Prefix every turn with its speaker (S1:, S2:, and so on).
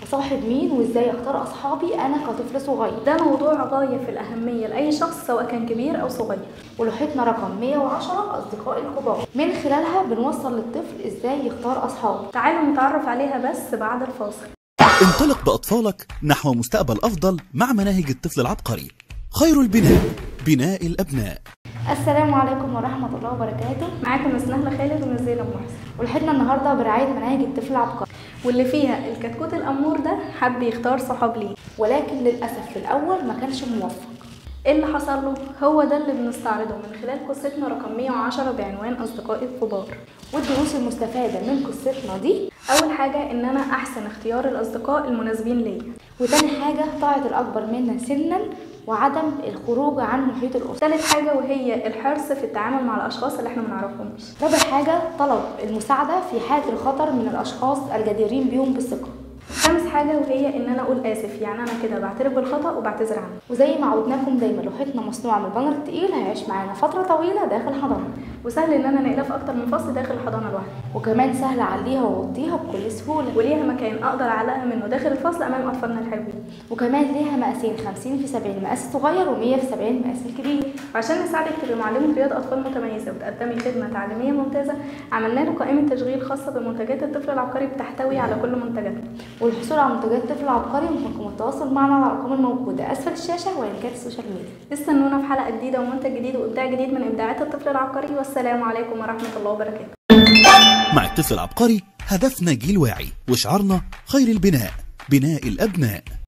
S1: اصاحب مين وازاي اختار اصحابي انا كطفل صغير
S2: ده موضوع غاية في الأهمية لأي شخص سواء كان كبير أو صغير
S1: ولوحتنا رقم 110 اصدقائي الكبار من خلالها بنوصل للطفل ازاي يختار اصحابه
S2: تعالوا نتعرف عليها بس بعد الفاصل
S3: انطلق بأطفالك نحو مستقبل أفضل مع مناهج الطفل العبقري خير البناء بناء الأبناء
S1: السلام عليكم ورحمه الله وبركاته
S2: معاكم مس نهلة خالد ومس زينب محسن
S1: ولوحتنا النهارده برعايه مناهج الطفل العبقري
S2: واللي فيها الكتكوت الأمور ده حب يختار صحاب ليه
S1: ولكن للاسف في الاول ما كانش موفق
S2: ايه اللي حصل له هو ده اللي بنستعرضه من خلال قصتنا رقم 110 بعنوان أصدقائي الكبار
S1: والدروس المستفاده من قصتنا دي
S2: أول حاجة إن أنا أحسن اختيار الأصدقاء المناسبين ليا
S1: وتاني حاجه طاعه الاكبر منا سنا وعدم الخروج عن محيط الاسره
S2: تالت حاجة وهي الحرص في التعامل مع الأشخاص اللي احنا منعرفهمش
S1: رابع حاجه طلب المساعده في حاله الخطر من الاشخاص الجديرين بيهم بالثقه
S2: خامس حاجة وهي إن أنا أقول آسف يعني أنا كده بعترف بالخطأ وبعتذر عنه
S1: وزي ما عودناكم دايما لوحتنا مصنوعه من البنر التقيل هيعيش معانا فتره طويله داخل حضانه
S2: وسهل إن أنا نقلها في أكتر من فصل داخل الحضانة لوحدي
S1: وكمان سهل اعليها واوطيها بكل سهوله
S2: وليها مكان أقدر أعلقها منه داخل الفصل أمام أطفالنا الحلوين
S1: وكمان ليها مقاسين 50 في 70 المقاس الصغير و100 في 70 المقاس الكبير
S2: وعشان نساعدك تبقي معلمة رياض أطفال متميزة وتقدمي خدمة تعليمية ممتازة عملنا له قائمة تشغيل خاصة بمنتجات الطفل العبقري بتحتوي على كل منتجاتنا
S1: والحصول على منتجات الطفل العبقري يمكنكم التواصل معنا على الارقام الموجوده اسفل الشاشه ولينكات السوشيال ميديا
S2: استنونا في حلقة جديدة ومنتج جديد وإبداع جديد من إبداعات الطفل العبقري والسلام عليكم ورحمة الله وبركاته
S3: مع الطفل العبقري هدفنا جيل واعي وشعارنا خير البناء بناء الأبناء